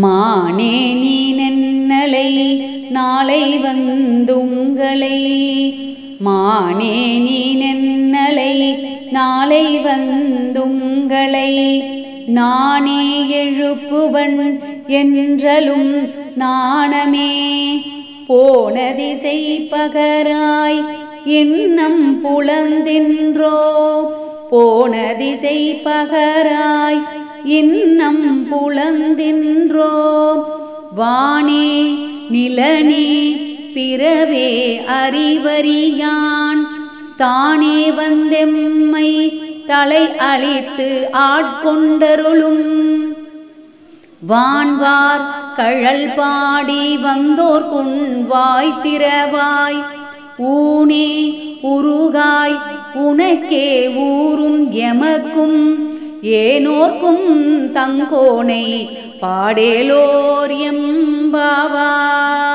மானே நீ நென்னலை நாளை வந்துங்களை மானே நீ நென்னலை நாளை வந்துங்களை நானே எழுப்புவன் என்றலும் நாணமே போன திசை பகராய் இன்னம் புலந்தின்றோ போன திசை பகராய் இன்னம் புலந்தின்றோ வானே நிலனே பிறவே அறிவறியான் தானே வந்தெம்மை தலை அழித்து ஆட்கொண்டருளும் வான்வார் கழல் பாடி வந்தோர் கொன்வாய் திறவாய் ஊனே உருகாய் உனக்கே ஊரும் எமக்கும் ஏனோர்க்கும் தங்கோனை பாடேலோர் எம்பாவாய்